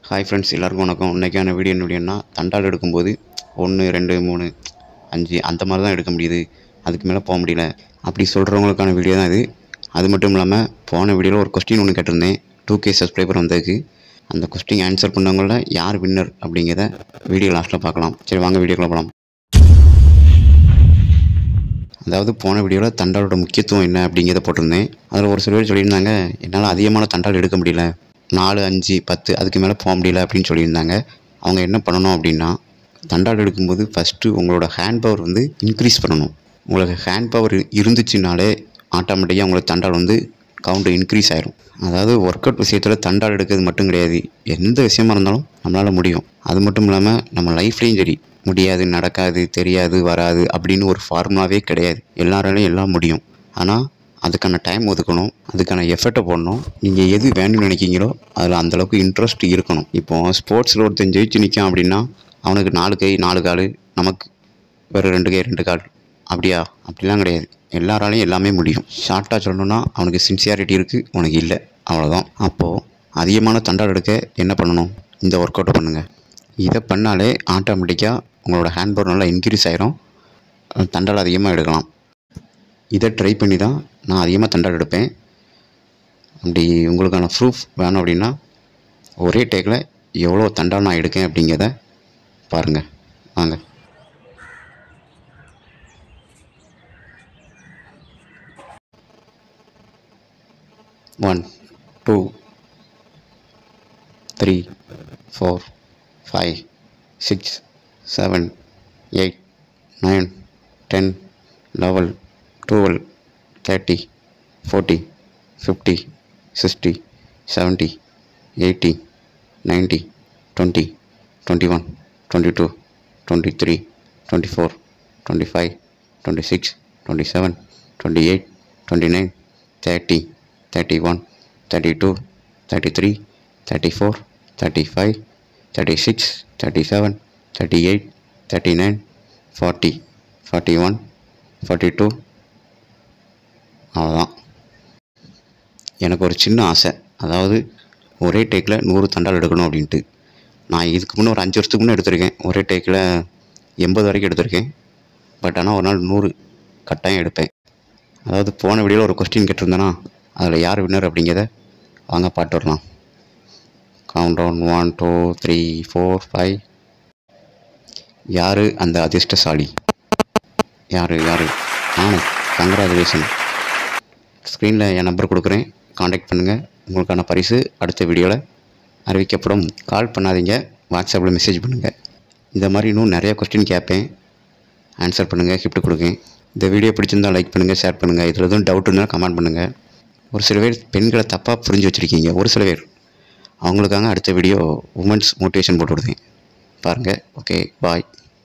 hi friends எல்லாருக்கும் வணக்கம் இன்றைக்கான வீடியோ என்ன வீடியோன்னா தண்டால் எடுக்கும்போது ஒன்று ரெண்டு மூணு அஞ்சு அந்த மாதிரி தான் எடுக்க முடியுது அதுக்கு மேலே போக முடியல அப்படி சொல்கிறவங்களுக்கான வீடியோ தான் இது அது மட்டும் இல்லாமல் போன வீடியோவில் ஒரு கொஸ்டின் ஒன்று கேட்டிருந்தேன் டூ கே சப்ஸ்கிரைபர் வந்ததுக்கு அந்த கொஸ்டின் ஆன்சர் பண்ணவங்கள யார் வின்னர் அப்படிங்கிறத வீடியோ லாஸ்ட்டில் பார்க்கலாம் சரி வாங்க வீடியோக்குள்ள போகலாம் அதாவது போன வீடியோவில் தண்டாலோட முக்கியத்துவம் என்ன அப்படிங்கிறத போட்டிருந்தேன் அதில் ஒரு சில பேர் சொல்லியிருந்தாங்க என்னால் அதிகமான தண்டால் எடுக்க முடியல நாலு அஞ்சு பத்து அதுக்கு மேலே போக முடியல அப்படின்னு சொல்லியிருந்தாங்க அவங்க என்ன பண்ணணும் அப்படின்னா தண்டால் எடுக்கும்போது ஃபஸ்ட்டு உங்களோட ஹேண்ட் பவர் வந்து இன்க்ரீஸ் பண்ணணும் உங்களுக்கு ஹேண்ட் பவர் இருந்துச்சுனாலே ஆட்டோமேட்டிக்காக உங்களுக்கு தண்டால் வந்து கவுண்ட் இன்க்ரீஸ் ஆயிரும் அதாவது ஒர்க் அவுட் விஷயத்தில் தண்டால் எடுக்கிறது மட்டும் கிடையாது எந்த விஷயமா இருந்தாலும் நம்மளால் முடியும் அது மட்டும் இல்லாமல் நம்ம லைஃப்லேயும் சரி முடியாது நடக்காது தெரியாது வராது அப்படின்னு ஒரு ஃபார்முலாவே கிடையாது எல்லாராலையும் எல்லாம் முடியும் ஆனால் அதுக்கான டைம் ஒதுக்கணும் அதுக்கான எஃபர்ட்டை போடணும் நீங்கள் எது வேணும்னு நினைக்கிங்களோ அதில் அந்தளவுக்கு இன்ட்ரெஸ்ட் இருக்கணும் இப்போ ஸ்போர்ட்ஸில் ஒருத்தன் ஜெயிச்சு நிற்கான் அப்படின்னா அவனுக்கு நாலு கை நாலு கால் நமக்கு வேறு ரெண்டு கை ரெண்டு கால் அப்படியா அப்படிலாம் கிடையாது எல்லாராலையும் எல்லாமே முடியும் ஷார்ட்டாக சொல்லணும்னா அவனுக்கு சின்சியாரிட்டி இருக்குது உனக்கு இல்லை அவ்வளோதான் அப்போது அதிகமான தண்டால் எடுக்க என்ன பண்ணணும் இந்த ஒர்க் அவுட்டை பண்ணுங்கள் இதை பண்ணாலே ஆட்டோமேட்டிக்காக உங்களோட ஹேண்ட் பவர் நல்லா இன்க்ரீஸ் ஆயிரும் தண்டால் அதிகமாக எடுக்கலாம் இதை ட்ரை பண்ணி தான் நான் அதிகமாக தண்டால் எடுப்பேன் அப்படி உங்களுக்கான ப்ரூஃப் வேணும் அப்படின்னா ஒரே டேக்கில் எவ்வளோ தண்டால் நான் எடுக்கேன் அப்படிங்கிறத பாருங்கள் வாங்க one two three four five six seven eight nine ten eleven twelve thirty forty fifty sixty seventy eighty ninety twenty twenty one twenty two twenty three twenty four twenty five twenty six twenty seven twenty eight twenty nine thirty thirty one thirty two thirty three thirty four thirty five thirty six thirty seven thirty eight thirty nine forty forty one forty two அவ்வளோதான் எனக்கு ஒரு சின்ன ஆசை அதாவது ஒரே tackle நூறு தண்டால் எடுக்கணும் அப்படின்ட்டு நான் இதுக்கு முன்னே ஒரு அஞ்சு வருஷத்துக்கு முன்னே எடுத்திருக்கேன் ஒரே டேக்கில் எண்பது வரைக்கும் எடுத்திருக்கேன் பட் ஆனால் ஒரு நாள் நூறு கட்டாயம் எடுப்பேன் அதாவது போன வீடியோவில் ஒரு கொஸ்டின் கேட்டிருந்தேன்னா அதில் யார் வின்னர் அப்படிங்கிறத வாங்க பாட்டு வரலாம் count down one two three four five யார் அந்த அதிர்ஷ்டசாலி யார் யார் நானே கங்க்ராச்சுலேஷன் ஸ்க்ரீனில் என் நம்பர் கொடுக்குறேன் காண்டாக்ட் பண்ணுங்கள் உங்களுக்கான பரிசு அடுத்த வீடியோவில் அறிவிக்கப்படும் கால் பண்ணாதீங்க வாட்ஸ்அப்பில் மெசேஜ் பண்ணுங்கள் இந்த மாதிரி இன்னும் நிறைய கொஸ்டின் கேட்பேன் ஆன்சர் பண்ணுங்கள் கிஃப்ட் கொடுங்க இந்த வீடியோ பிடிச்சிருந்தால் லைக் பண்ணுங்கள் ஷேர் பண்ணுங்கள் இதில் எதுவும் டவுட் இருந்தால் கமெண்ட் பண்ணுங்கள் ஒரு சில பேர் பெண்களை தப்பாக புரிஞ்சு வச்சுருக்கீங்க ஒரு சில பேர் அவங்களுக்காக அடுத்த வீடியோ உமன்ஸ் மோட்டிவேஷன் போட்டு விடுவேன் பாருங்கள் ஓகே பாய்